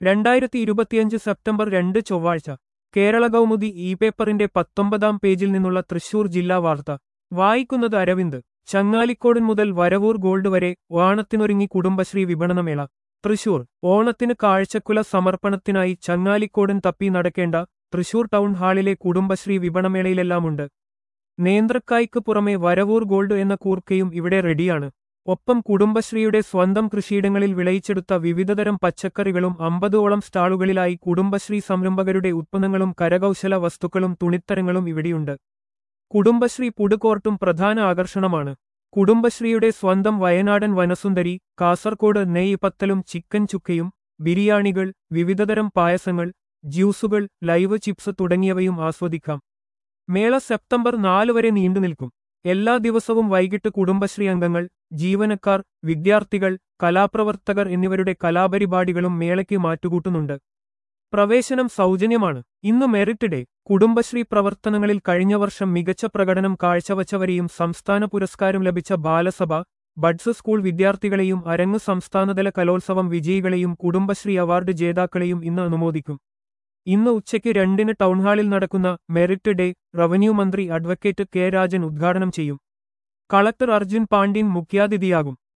രണ്ടായിരത്തി ഇരുപത്തിയഞ്ച് സെപ്റ്റംബർ രണ്ട് ചൊവ്വാഴ്ച കേരള കൗമുദി ഇ പേപ്പറിന്റെ പത്തൊമ്പതാം പേജിൽ നിന്നുള്ള തൃശൂർ ജില്ലാ വാർത്ത വായിക്കുന്നത് അരവിന്ദ് ചങ്ങാലിക്കോടൻ മുതൽ വരവൂർ ഗോൾഡ് വരെ ഓണത്തിനൊരുങ്ങി കുടുംബശ്രീ വിപണനമേള തൃശൂർ ഓണത്തിന് കാഴ്ചക്കുല സമർപ്പണത്തിനായി ചങ്ങാലിക്കോടൻ തപ്പി നടക്കേണ്ട തൃശൂർ ടൗൺ ഹാളിലെ കുടുംബശ്രീ വിപണമേളയിലെല്ലാമുണ്ട് നേന്ത്രക്കായ്ക്ക് പുറമെ വരവൂർ ഗോൾഡ് എന്ന കൂർക്കയും ഇവിടെ റെഡിയാണ് ഒപ്പം കുടുംബശ്രീയുടെ സ്വന്തം കൃഷിയിടങ്ങളിൽ വിളയിച്ചെടുത്ത വിവിധതരം പച്ചക്കറികളും അമ്പതോളം സ്റ്റാളുകളിലായി കുടുംബശ്രീ സംരംഭകരുടെ ഉത്പന്നങ്ങളും കരകൗശല വസ്തുക്കളും തുണിത്തരങ്ങളും ഇവിടെയുണ്ട് കുടുംബശ്രീ പുടുകോർട്ടും പ്രധാന ആകർഷണമാണ് കുടുംബശ്രീയുടെ സ്വന്തം വയനാടൻ വനസുന്ദരി കാസർകോട് നെയ് പത്തലും ചിക്കൻ ചുക്കയും ബിരിയാണികൾ വിവിധതരം പായസങ്ങൾ ജ്യൂസുകൾ ലൈവ് ചിപ്സ് തുടങ്ങിയവയും ആസ്വദിക്കാം മേള സെപ്റ്റംബർ നാല് വരെ നീണ്ടുനിൽക്കും എല്ലാ ദിവസവും വൈകിട്ട് കുടുംബശ്രീ അംഗങ്ങൾ ജീവനക്കാർ വിദ്യാർത്ഥികൾ കലാപ്രവർത്തകർ എന്നിവരുടെ കലാപരിപാടികളും മേളയ്ക്ക് മാറ്റുകൂട്ടുന്നുണ്ട് പ്രവേശനം സൗജന്യമാണ് ഇന്ന് മെറിറ്റ് ഡേ കുടുംബശ്രീ പ്രവർത്തനങ്ങളിൽ കഴിഞ്ഞ വർഷം മികച്ച പ്രകടനം കാഴ്ചവച്ചവരെയും സംസ്ഥാന പുരസ്കാരം ലഭിച്ച ബാലസഭ ബഡ്സ് സ്കൂൾ വിദ്യാർത്ഥികളെയും അരങ്ങ് സംസ്ഥാനതല കലോത്സവം വിജയികളെയും കുടുംബശ്രീ അവാർഡ് ജേതാക്കളെയും ഇന്ന് അനുമോദിക്കും ഇന്ന് ഉച്ചയ്ക്ക് രണ്ടിന് ടൗൺഹാളിൽ നടക്കുന്ന മെറിറ്റ് ഡേ റവന്യൂ മന്ത്രി അഡ്വക്കേറ്റ് കെ രാജൻ ഉദ്ഘാടനം ചെയ്യും കളക്ടർ അർജുൻ പാണ്ഡ്യൻ മുഖ്യാതിഥിയാകും